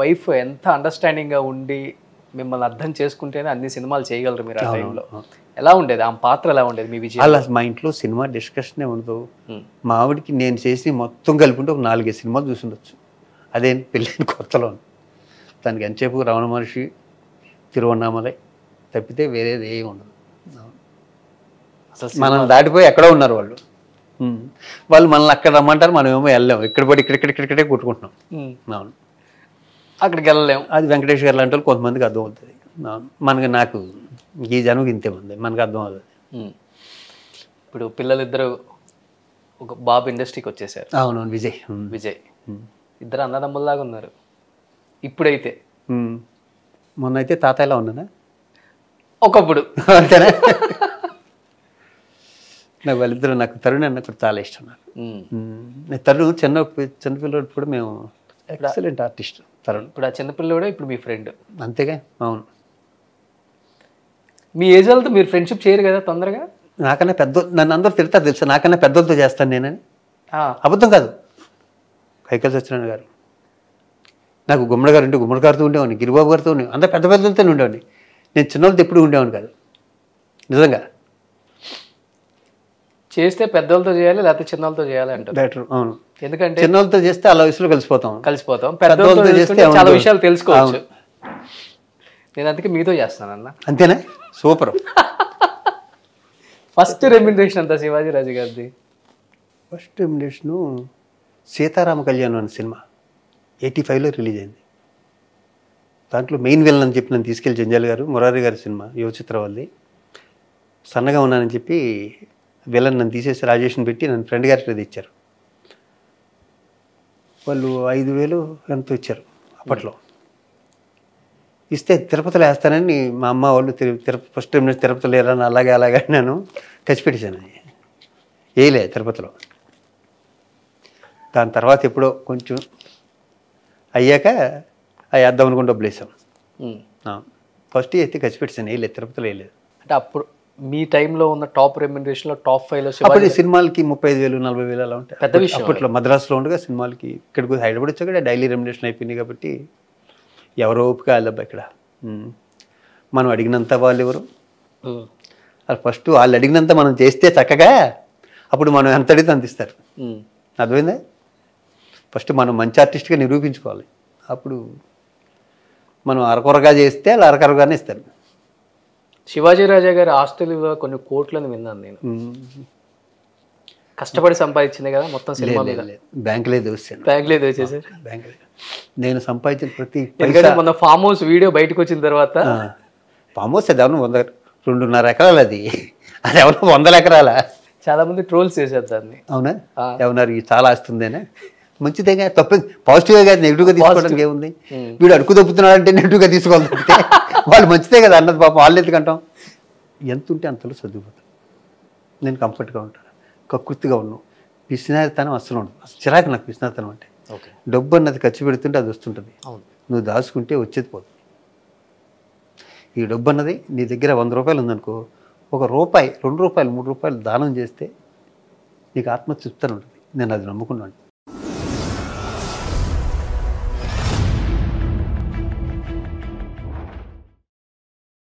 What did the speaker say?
Wife ఎంత అండర్స్టాండింగ్గా ఉండి మిమ్మల్ని అర్థం చేసుకుంటేనే అన్ని సినిమాలు చేయగలరు మీరు ఆ టైంలో ఎలా ఉండేది ఆ పాత్ర ఎలా ఉండేది మీ విజయం అలా మా ఇంట్లో సినిమా డిస్కషనే ఉండదు ఉమ్. మా ఆవిడకి నేను చేసి మొత్తం కలుపుకుంటే ఒక నాలుగైదు సినిమాలు చూసుండొచ్చు అదే పెళ్ళైన కొత్తలో దానికి ఎంతసేపు రమణ మహర్షి తిరువన్నామలై తప్పితే వేరేది ఏమి ఉండదు అసలు మనం దాటిపోయి ఎక్కడో ఉన్నారు వాళ్ళు ఉమ్. వాళ్ళు మనల్ని అక్కడ రమ్మంటారు మనం ఏమో వెళ్ళాం ఇక్కడ పడి ఇక్కడ ఇక్కడ ఇక్కడే కొట్టుకుంటున్నాం ఉమ్. అవును అక్కడికి వెళ్ళలేం అది వెంకటేష్ గారు లాంటి వాళ్ళు కొంతమందికి అర్థం అవుతుంది అవును మనకి నాకు ఈ జనంకి ఇంతే ఉంది మనకు అర్థం అవుతుంది ఉమ్. ఇప్పుడు పిల్లలిద్దరు ఒక బాబు ఇండస్ట్రీకి వచ్చేసారు అవునవును విజయ్ ఉమ్. విజయ్ ఇద్దరు అన్నదమ్ముల్లాగా ఉన్నారు ఇప్పుడైతే ఉమ్. మొన్న అయితే తాతయ్యలా ఉన్నానా ఒకప్పుడు అంతేనా నాకు వాళ్ళిద్దరు నాకు తరుణ్ అన్న కూడా చాలా ఇష్టం నాకు ఉమ్. ఉమ్. నేను తరుణ్ చిన్న చిన్నపిల్లడు కూడా మేము ఎక్సలెంట్ ఆర్టిస్ట్ తరుణ్ ఇప్పుడు ఆ చిన్నపిల్ల కూడా ఇప్పుడు మీ ఫ్రెండ్ అంతేగా అవును మీ ఏజ్ వాళ్ళతో మీరు ఫ్రెండ్షిప్ చేయరు కదా తొందరగా నాకన్నా పెద్ద నన్ను అందరూ తిడతారు తెలుసా నాకన్నా పెద్దలతో చేస్తాను నేనని ఆ, అబద్ధం కాదు కైకల్ సత్యనారాయణ గారు నాకు గుమ్మడి గారు ఉంటే గుమ్మడి గారితో ఉండేవాడిని గిరిబాబు గారితో ఉండేవాడిని అందరు పెద్ద పెద్దలతో ఉండేవాడిని నేను చిన్నోళ్ళతో ఎప్పుడు ఉండేవాడిని కాదు నిజంగా చేస్తే పెద్దలతో చేయాలి లేకపోతే చిన్నలతో చేయాలి అంటారు బెటర్ అవును ఎందుకంటే చిన్నోళ్ళతో చేస్తే అలా వయసులో కలిసిపోతాం కలిసిపోతాం పెద్దోళ్ళతో పెద్దలతో చేస్తే చేస్తే చాలా అవును. విషయాలు తెలుసుకోవచ్చు నేను అందుకే మీతో చేస్తానన్న అంతేనా సూపర్ ఫస్ట్ రెమ్యునరేషన్ అంతా శివాజీ రాజు గారిది ఫస్ట్ ఎమినేషను సీతారామ కళ్యాణం అనే సినిమా ఎయిటీ ఫైవ్లో రిలీజ్ అయింది దాంట్లో మెయిన్ విలన్ అని చెప్పి నన్ను తీసుకెళ్ళి జంజాల్ గారు మురారి గారి సినిమా యువ చిత్రవల్లి సన్నగా ఉన్నానని చెప్పి విలన్ నన్ను తీసేసి రాజేష్ని పెట్టి నన్ను ఫ్రెండ్ గారికి అది ఇచ్చారు వాళ్ళు ఐదు వేలు ఎంతో ఇచ్చారు అప్పట్లో ఇస్తే తిరుపతిలో వేస్తానని మా అమ్మ వాళ్ళు తిరు తిరుపతి ఫస్ట్ టైం తిరుపతిలో లేరని అలాగే అలాగే నేను ఖర్చుపెట్టేశాను వేయలే తిరుపతిలో దాని తర్వాత ఎప్పుడో కొంచెం అయ్యాక అవి వేద్దాం అనుకుని డబ్బులు వేసాం ఉమ్. ఫస్ట్ అయితే ఖర్చుపెట్టేశాను వేయలేదు తిరుపతిలో వేయలేదు అంటే అప్పుడు మీ టైంలో ఉన్న టాప్ రెమ్యునరేషన్ లో టాప్ ఫైవ్ లో అప్పుడు శివాజీ ఈ సినిమాలకి ముప్పై ఐదు వేలు నలభై వేలు అలా ఉంటాయి పెద్ద విషయం అప్పట్లో మద్రాసులో ఉండగా సినిమాలకి ఇక్కడికి హైదరాబాద్ వచ్చాక డైలీ రెమ్యునేషన్ అయిపోయింది కాబట్టి ఎవరో ఓపిక వెళ్ళబ్బా ఇక్కడ ఉమ్. మనం అడిగినంత వాళ్ళు ఎవరు ఉమ్. అది ఫస్ట్ వాళ్ళు అడిగినంత మనం చేస్తే చక్కగా అప్పుడు మనం ఎంత అడిగితే అంత ఇస్తారు ఉమ్. అర్థమైందా ఫస్ట్ మనం మంచి ఆర్టిస్ట్గా నిరూపించుకోవాలి అప్పుడు మనం అరకొరగా చేస్తే వాళ్ళు అరకొరగానే ఇస్తారు శివాజీ రాజా గారి ఆస్తులు కొన్ని కోట్లని విన్నాను నేను ఉమ్. కష్టపడి సంపాదించింది కదా మొత్తం సినిమా మీద బ్యాంకులే దోస్తాను బ్యాంక్ లేదు వచ్చేసారు బ్యాంకులే నేను సంపాదించిన ప్రతి ఎందుకంటే మొన్న ఫామ్ హౌస్ వీడియో బయటకు వచ్చిన తర్వాత పామోస్ అది ఎవరు వంద రెండున్నర ఎకరాలు అది అది ఎవరు వందల ఎకరాల చాలా మంది ట్రోల్స్ చేశారు దాన్ని అవునా ఆ. ఏమన్నారు ఇది చాలా ఆస్తుందేనా మంచిదేగా తప్ప పాజిటివ్గా కాదు నెగిటివ్గా తీసుకోవడానికి ఏముంది ఉమ్. వీడు అడుగు తప్పుతున్నాడంటే నెగిటివ్గా తీసుకోవాలి తప్పితే వాళ్ళు మంచిదే కదా అన్నది పాపం వాళ్ళు ఎందుకంటాం ఎంత ఉంటే అంతలో చదువుపోతాం నేను కంఫర్ట్గా ఉంటాను కక్కుర్తిగా ఉన్నాను పిసినారితనం అస్సలు ఉండదు అసలు చిరాకు నాకు పిసినారితనం అంటే ఓకే డబ్బు అన్నది ఖర్చు పెడుతుంటే అది వస్తుంటుంది అవును నువ్వు దాచుకుంటే వచ్చేది పోతుంది ఈ డబ్బు అన్నది నీ దగ్గర వంద రూపాయలు ఉందనుకో ఒక రూపాయి రెండు రూపాయలు మూడు రూపాయలు దానం చేస్తే నీకు ఆత్మతృప్తి అని ఉంటుంది నేను అది నమ్ముకున్నాను